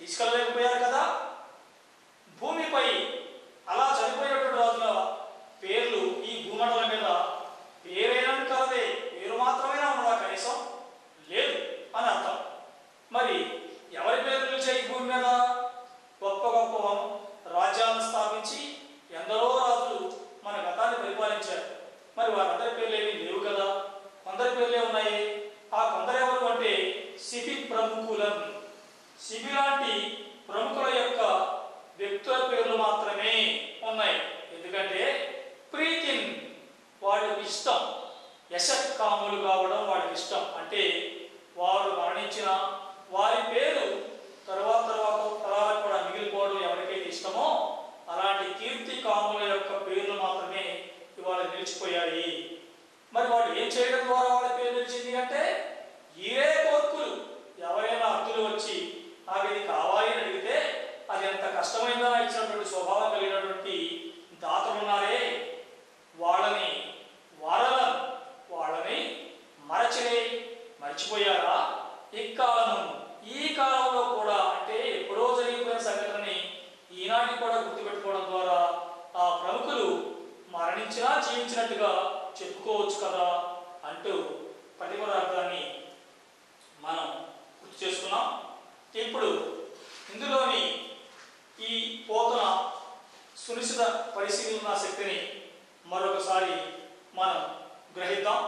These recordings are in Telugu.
తీసుకెళ్ళలేకపోయారు కదా భూమిపై అలా చనిపోయినటువంటి రాజుల పేర్లు ఈ భూమండలం మీద పేరైనా కాదే పేరు మాత్రమే ఉన్నదా కనీసం లేదు అని అర్థం మరి ఎవరి పేర్లు నిలిచాయి ఈ భూమి మీద గొప్ప గొప్ప రాజ్యాలను స్థాపించి ఎందరో రాజులు మన గతాన్ని పరిపాలించారు మరి వారందరి పేర్లు ఏమీ లేవు కదా కొందరి పేర్లే ఉన్నాయి ఆ కొందరెవరు అంటే సిబి ప్రముఖులను సిబి లాంటి ప్రముఖుల యొక్క వ్యక్తుల పేర్లు మాత్రమే ఉన్నాయి ఎందుకంటే ప్రీతిన్ వాళ్ళకి ఇష్టం యశకాములు కావడం వాళ్ళకి ఇష్టం అంటే వారు మరణించిన వారి పేరు తర్వాత తర్వాత తరాలకు కూడా మిగిలిపోవడం ఎవరికైతే ఇష్టమో అలాంటి కీర్తి కాముల యొక్క పేర్లు మాత్రమే ఇవాళ నిలిచిపోయాయి మరి వాళ్ళు ఏం చేయడం ద్వారా వాళ్ళ పేరు నిలిచింది అంటే ఇవే కోర్కులు ఎవరైనా అర్థులు వచ్చి నాకు ఇది కావాలి అని అడిగితే అది ఎంత కష్టమైందా ఇచ్చినటువంటి స్వభావం కలిగినటువంటి దాతలు ఉన్నారే వాళ్ళని వారలను వాళ్ళని మరచినే మర్చిపోయారా ఇక్కాలము ఈ కాలంలో కూడా అంటే ఎప్పుడో జరిగిపోయిన సంఘటనని ఈనాటికి కూడా గుర్తుపెట్టుకోవడం ద్వారా ఆ ప్రముఖులు మరణించినా జీవించినట్టుగా చెప్పుకోవచ్చు కదా అంటూ పటిపదార్థాన్ని మనం గుర్తు చేసుకున్నాం ఇప్పుడు ఇందులోని ఈ పోతన సునిశ్చిత పరిశీలన శక్తిని మరొకసారి మనం గ్రహిద్దాం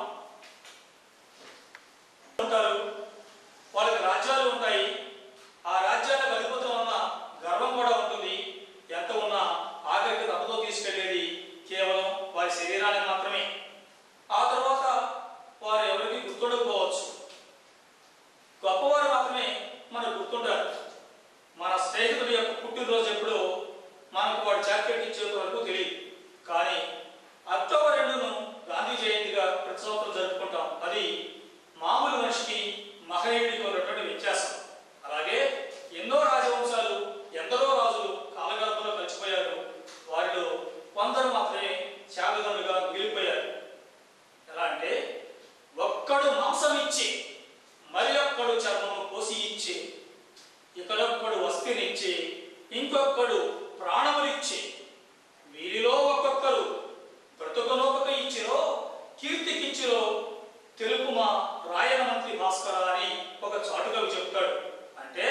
ఉంటారు వాళ్ళకి రాజ్యాలు ఉంటాయి ఆ రాజ్యాలకు అధిపతులు ఉన్న గర్వం కూడా ఉంటుంది ఎంత ఉన్నా ఆఖరికి తప్పుతో తీసుకెళ్లేది కేవలం వారి శరీరాన్ని మాత్రమే ఆ తర్వాత వారు ఎవరికి గుర్తుండకపోవచ్చు గొప్పవారు మాత్రమే మనకు గుర్తుంటారు మన స్నేహితుడి యొక్క పుట్టినరోజు ఎప్పుడో మనకు వాడు చాక్లెట్ ఇచ్చేంత వరకు తెలియదు కానీ అక్టోబర్ రెండును గాంధీ జయంతిగా ప్రతి సంవత్సరం జరుపుకుంటాం అది మామూలు మనిషికి మహనీయుడికి ఉన్నటువంటి వ్యత్యాసం అలాగే ఎన్నో రాజవంశాలు ఎందరో రాజులు కాలగర్భంలో కలిసిపోయారు వారిలో కొందరు మాత్రమే త్యాగదనులుగా మిగిలిపోయారు ఎలా అంటే ఒక్కడు మాంసం ఇచ్చి మరి ఒక్కడు చర్మము కోసి ఇచ్చి ఇకడొక్కడు వస్తినిచ్చి ఇంకొక్కడు ప్రాణములిచ్చి వీరిలో ఒక్కొక్కరు బ్రతుకనోపక ఇచ్చిరో కీర్తికిచ్చిరో తెలుపుమా రాయన మంత్రి భాస్కర అని ఒక చాటుకవి చెప్తాడు అంటే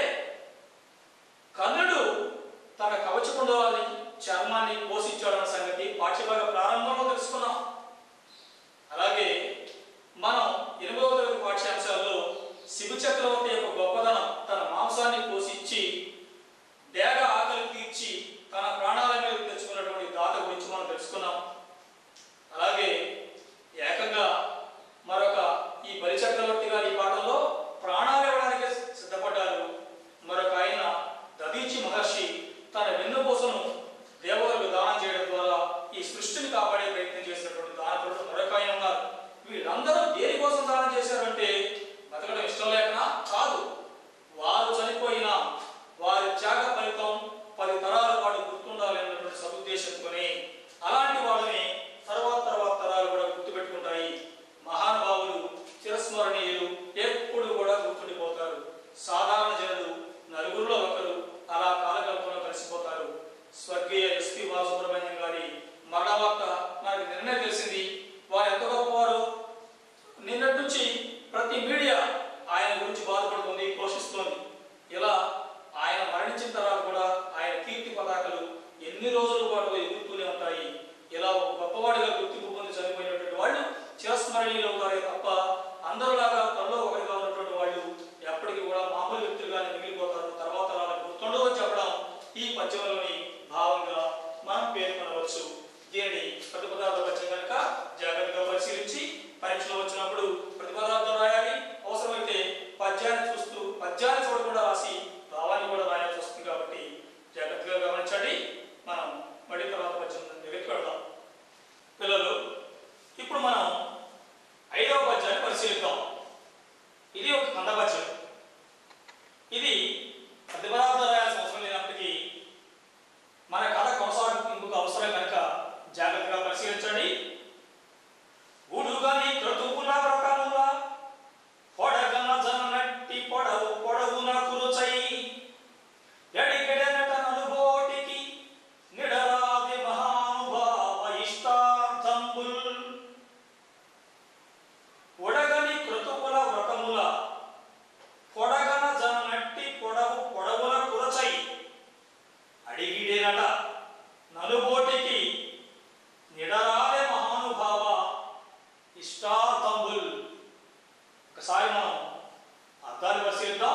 కర్ణుడు తన కవచకుండలాన్ని చర్మాన్ని పోషించాడన్న సంగతి పాఠ్యభాగ ప్రారంభంలో తెలుసుకున్నాం అలాగే మనం ఎనిమిదవ తరగతి పాఠ్యాంశాల్లో శివ చక్రవర్తి యొక్క గొప్పదనం తన మాంసాన్ని పోషించి డేగ ఆకలి తీర్చి తన ప్రాణాల మీద తెచ్చుకున్నటువంటి దాత గురించి మనం తెలుసుకున్నాం అలాగే ఏకంగా మరొక ఈ బలి చక్రవర్తి గారి ఈ పాఠంలో ప్రాణాలు ఇవ్వడానికి సిద్ధపడ్డారు మరొక ఆయన దదీచి మహర్షి తన వెన్నుపూసను దేవతలకు దానం చేయడం ద్వారా ఈ సృష్టిని కాపాడే ప్రయత్నం చేసినటువంటి దానకుడు మరొక ఆయన ఉన్నారు వీళ్ళందరూ దేనికోసం దానం చేశారంటే బతకడం ఇష్టం లేకనా కాదు వారు చనిపోయినా వారి త్యాగ ఫలితం పది తరాల పాటు గుర్తుండాలి అన్నటువంటి సదుద్దేశంతోనే అలాంటి వాళ్ళని తర్వాత తర్వాత తరాలు కూడా గుర్తుపెట్టుకుంటాయి మహానుభావులు చిరస్మరణీయులు ఎప్పుడు కూడా గుర్తుండిపోతారు సాధారణ జనులు నలుగురిలో ఒకరు అలా కాలకల్పంలో కలిసిపోతారు స్వర్గీయ ఎస్పి బాలసుబ్రహ్మణ్యం గారి మరణ వార్త నాకు నిన్నే తెలిసింది వారు ఎంత గొప్పవారు నిన్నటి నుంచి ప్రతి మీడియా ఆయన గురించి బాధపడుతుంది పోషిస్తోంది ఇలా ఆయన మరణించిన తర్వాత కూడా ఆయన కీర్తి పతాకలు ఎన్ని రోజుల పాటు ఎగురుతూనే ఉంటాయి ఇలా ఒక గొప్పవాడిగా గుర్తింపు పొంది చనిపోయినటువంటి వాళ్ళు చిరస్మరణీయులు అవుతారే తప్ప అందరిలాగా త్వరలో ఒకరిగా ఉన్నటువంటి వాళ్ళు ఎప్పటికీ కూడా మామూలు వ్యక్తులుగానే మిగిలిపోతారు తర్వాత వాళ్ళకి గుర్తుండవు అని చెప్పడం ఈ పద్యంలోని భావంగా మనం పేర్కొనవచ్చు దీనిని ప్రతిపదార్థం వచ్చిన కనుక జాగ్రత్తగా పరిశీలించి పరీక్షలో వచ్చినప్పుడు ప్రతిపదార్థం రాయాలి అవసరమైతే పద్యాన్ని చూస్తూ పద్యాన్ని చూడకుండా రాసి భావాన్ని కూడా రాయాల్సి వస్తుంది కాబట్టి జాగ్రత్తగా గమనించండి మనం మళ్ళీ తర్వాత పద్యం దగ్గరికి వెళ్దాం పిల్లలు ఇప్పుడు మనం ఐదవ పద్యాన్ని పరిశీలిద్దాం ఇది ఒక కంద పద్యం ఇది ప్రతిపదార్థం రాయాల్సిన అవసరం లేనప్పటికీ మన కథ కొనసాగింపుకు అవసరం కనుక జాగ్రత్తగా పరిశీలించండి ఉడుగని క్రతువున వ్రతముల పొడగన జననట్టి పొడవు పొడవున చూద్దాం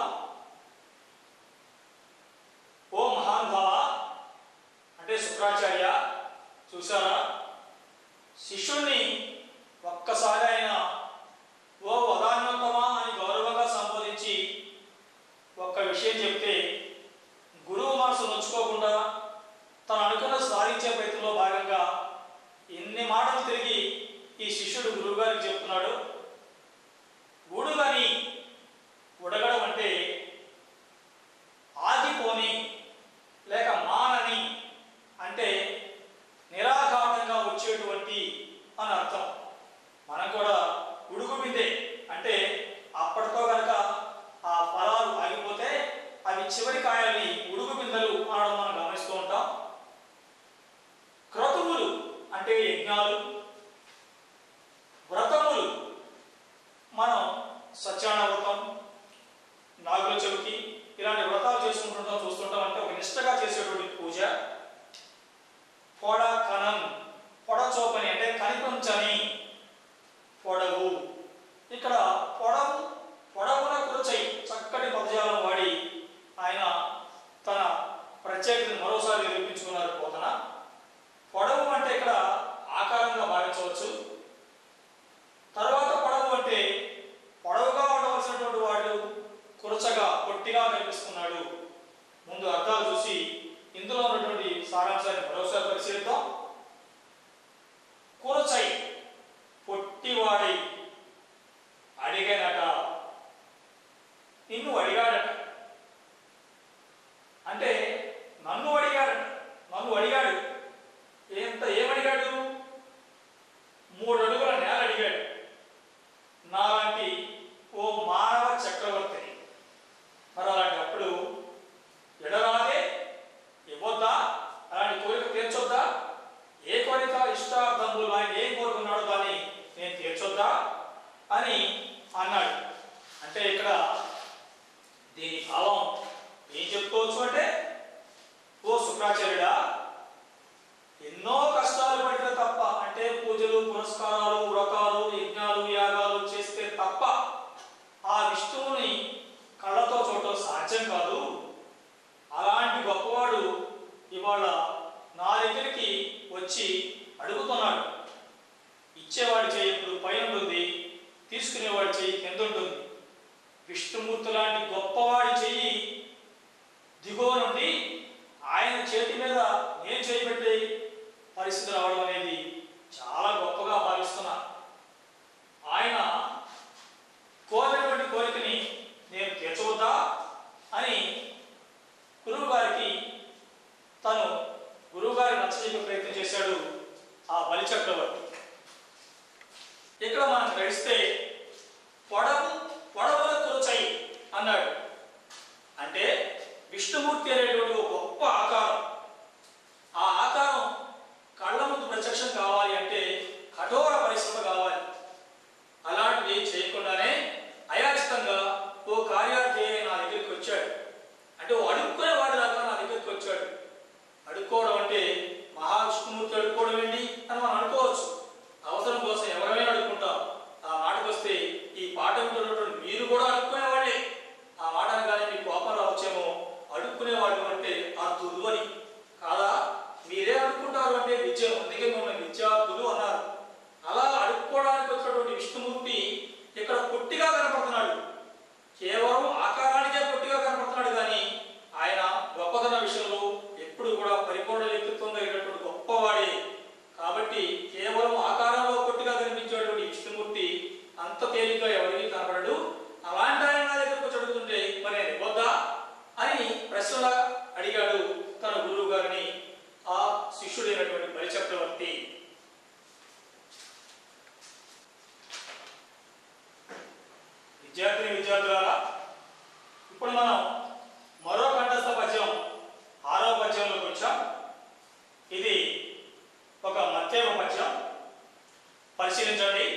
ఓ మహానుభావ అంటే శుక్రాచార్య చూసారా శిష్యుణ్ణి ఒక్కసారి ఆయన ఓ వదాన్యోత్తమా అని గౌరవంగా సంబోధించి ఒక్క విషయం చెప్తే గురువు మనసు నొచ్చుకోకుండా తను అనుకున్న సాధించే ప్రయత్నంలో భాగంగా ఎన్ని మాటలు తిరిగి ఈ శిష్యుడు గురువు గారికి చెప్తున్నాడు గూడుగాని ఉడగడం అంటే ఆగిపోని లేక మానని అంటే నిరాఘాతంగా వచ్చేటువంటి అని అర్థం మనం కూడా ఉడుగు బిందె అంటే అప్పటితో కనుక ఆ ఫలాలు ఆగిపోతే అవి చివరి కాయల్ని ఉడుగు బిందెలు అనడం మనం గమనిస్తూ ఉంటాం క్రతువులు అంటే యజ్ఞాలు వ్రతములు మనం సత్యాన వ్రతం నాగుల చవితి ఇలాంటి వ్రతాలు చేసుకుంటుంటాం చూస్తుంటాం అంటే ఒక నిష్టగా చేసేటువంటి పూజ పొడ కణం పొడ చోపని అంటే కనిపించని పొడవు ఇక్కడ పొడవు పొడవున కురచై చక్కటి పదజాలం వాడి ఆయన తన ప్రత్యేకతను మరోసారి నిరూపించుకున్నారు పోతన పొడవు అంటే ఇక్కడ ఆకారంగా భావించవచ్చు తర్వాత పొడవు అంటే పొడవుగా ఉండవలసినటువంటి వాడు కురచగా పొట్టిగా కనిపిస్తున్నాడు ముందు అర్థాలు చూసి ఇందులో ఉన్నటువంటి సారాంశాన్ని మరోసారి పరిశీలిద్దాం కురచై పొట్టివాడై అడిగానట నిన్ను అడిగాడట అంటే నన్ను అడిగాడట నన్ను అడిగాడు ఎంత ఏమడిగాడు మూడు అడుగుల నేల అడిగాడు నాలాంటి ఓ మానవ చక్రవర్తిని మరి అలాంటప్పుడు ఎడరాదే ఇవ్వద్దా అలాంటి కోరిక తీర్చొద్దా ఏ కోరిక ఇష్టార్థములు ఆయన ఏం కోరుకున్నాడో దాన్ని నేను తీర్చొద్దా అని అన్నాడు అంటే ఇక్కడ దీని భావం ఏం చెప్పుకోవచ్చు అంటే ఓ శుక్రాచార్యుడా ఎన్నో కష్టాలు పడితే తప్ప అంటే పూజలు పురస్కారాలు వ్రతాలు యజ్ఞాలు యాగాలు చేస్తే తప్ప ఆ విష్ణువుని కళ్ళతో చూడటం సాధ్యం కాదు అలాంటి గొప్పవాడు ఇవాళ నా దగ్గరికి వచ్చి అడుగుతున్నాడు ఇచ్చేవాడి చెయ్యి ఇప్పుడు పైన ఉంటుంది తీసుకునేవాడి చెయ్యి కింద ఉంటుంది విష్ణుమూర్తి లాంటి గొప్పవాడి చెయ్యి దిగువ నుండి ఆయన చేతి మీద నేను చేయబెట్టే పరిస్థితి రావడం అనేది చాలా గొప్పగా భావిస్తున్నా ఆయన కోరినటువంటి కోరికని నేను తీర్చవద్దా అని గురువు గారికి తను గురువు గారి నచ్చజెప్పే ప్రయత్నం చేశాడు ఆ బలి చక్రవర్తి ఇక్కడ మనం గ్రహిస్తే పొడవు పొడవుల కురచై అన్నాడు అంటే విష్ణుమూర్తి అనేటువంటి ఒక గొప్ప ఆకారం ఆ ఆకారం కళ్ళ ముందు ప్రత్యక్షం కావాలి అంటే కఠోర పరిశ్రమ కావాలి అలాంటిది చేయకుండానే అయాచితంగా ఓ కార్యార్థి నా దగ్గరికి వచ్చాడు అంటే ఓ అడుక్కునే వాడి లాగా నా దగ్గరికి వచ్చాడు అడుక్కోవడం అంటే మహావిష్ణుమూర్తి అడుక్కోవడం ఏంటి అని మనం అనుకోవచ్చు అవసరం కోసం ఎవరైనా అడుక్కుంటాం ఆ మాటకు వస్తే ఈ పాట వింటున్నటువంటి మీరు కూడా అడుక్కునే వాళ్ళే ఆ మాట అనగానే మీకు కోపం రావచ్చేమో అడుక్కునేవాడు అంటే అర్థులు అని కాదా మీరే అడుక్కుంటారు అంటే విద్య అందుకే మిమ్మల్ని విద్యార్థులు అన్నారు అలా అడుక్కోవడానికి వచ్చినటువంటి విష్ణుమూర్తి ఇక్కడ పొట్టిగా కనపడుతున్నాడు కేవలం ఆకారానికే పొట్టిగా కనపడుతున్నాడు కానీ ఆయన గొప్పతన విషయంలో ఎప్పుడు కూడా పరిపూర్ణ వ్యక్తిత్వం కలిగినటువంటి గొప్పవాడే కాబట్టి కేవలం ఆకారంలో పొట్టిగా కనిపించేటువంటి విష్ణుమూర్తి అంత తేలిగ్గా ఎవరికి కనపడడు అలాంటి ఆయన నా దగ్గరకు వచ్చి అడుగుతుంటే మరి నేను ఇవ్వద్దా అని ప్రశ్నలా అడిగాడు తన గురువు గారిని ఆ శిష్యుడైనటువంటి బలిచక్రవర్తి విద్యార్థిని విద్యార్థులారా ఇప్పుడు మనం మరో కంఠస్థ పద్యం ఆరవ పద్యంలోకి వచ్చాం ఇది ఒక మధ్యమ పద్యం పరిశీలించండి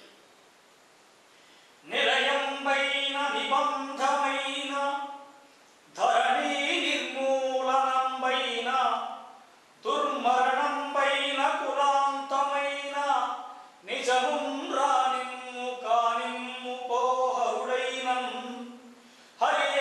నిలయంబైన నిబంధమైన ధరణి నిర్మూలనంబైన దుర్మరణంబైన కులాంతమైన నిజముం రానిమ్ము కానిమ్ము పోహరుడైనం హరి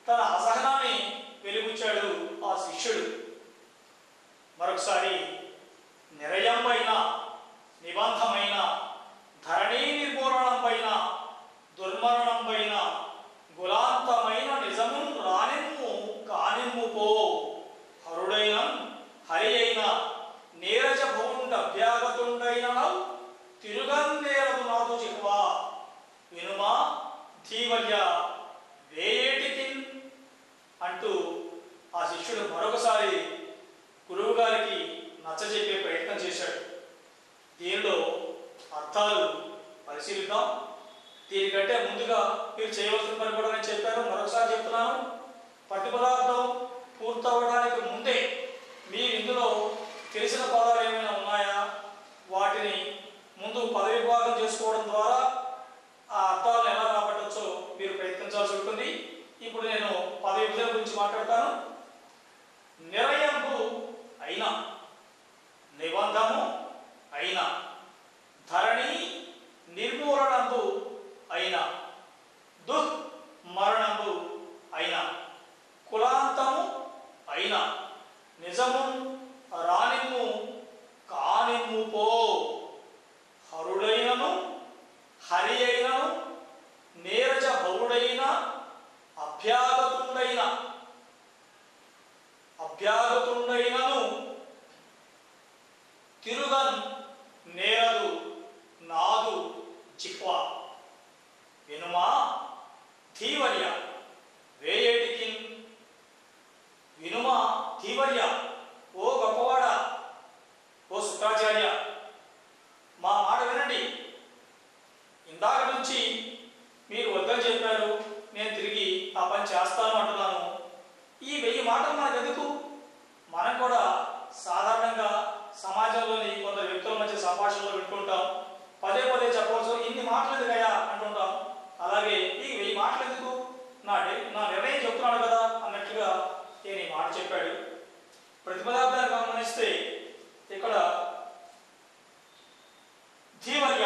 తన అసహనాన్ని వెలుగుచ్చాడు ఆ శిష్యుడు మరొకసారి నిరయం పైన నిబంధమైన ధరణీ నిర్మూలనం పైన దుర్మరణం పైన గులాంతమైన నిజము రానిమ్ము కానిమ్ము పో హరుడైన హరి అయిన నీరజ భౌండ అభ్యాగతుండైన తిరుగందేరదు నాదు జిహ్వా వినుమా ధీవల్య వేయేటికి అంటూ ఆ శిష్యుడు మరొకసారి గురువు గారికి నచ్చజెప్పే ప్రయత్నం చేశాడు దీనిలో అర్థాలు పరిశీలిద్దాం దీనికంటే ముందుగా మీరు చేయవలసిన పని కూడా నేను చెప్పాను మరొకసారి చెప్తున్నాను పట్టు పదార్థం పూర్తవడానికి ముందే మీరు ఇందులో తెలిసిన పదాలు ఏమైనా ఉన్నాయా వాటిని ముందు పద విభాగం చేసుకోవడం ద్వారా ఆ అర్థాలను ఎలా రాబట్టచ్చో మీరు ప్రయత్నించాల్సి ఉంటుంది ఇప్పుడు నేను పద విభజన గురించి మాట్లాడతాను నిరయంబు అయినా నిబంధము అయినా ధరణి నిర్మూలనంబు అయినా దుః మరణంబు అయినా కులాంతము అయినా నిజము రానిమ్ము కానిమ్ము పో హరుడైనను హరి అయినను నీరజ భవుడైన అభ్యాగతుండైన అభ్యాగతుండైనను తిరుగన్ నేరదు నాదు చిక్వ వినుమా ధీవర్య వేయేటికి వినుమా ధీవర్య ఓ గొప్పవాడ ఓ శుక్రాచార్య మా మాట వినండి ఇందాక నుంచి మీరు వద్దని చెప్పారు నేను తిరిగి ఆ పని చేస్తాను అంటున్నాను ఈ వెయ్యి మాటలు మనకు ఎందుకు మనం కూడా సాధారణంగా సమాజంలోని కొందరు వ్యక్తుల మధ్య సంభాషణలో వింటుంటాం పదే పదే చెప్పవచ్చు ఇన్ని మాటలు ఎందుకయ్యా అంటుంటాం అలాగే ఈ వెయ్యి మాటలు ఎందుకు నా డే- నా నిర్ణయం చెప్తున్నాడు కదా అన్నట్లుగా నేను ఈ మాట చెప్పాడు ప్రతిపదార్థాన్ని గమనిస్తే ఇక్కడ ధీవర్య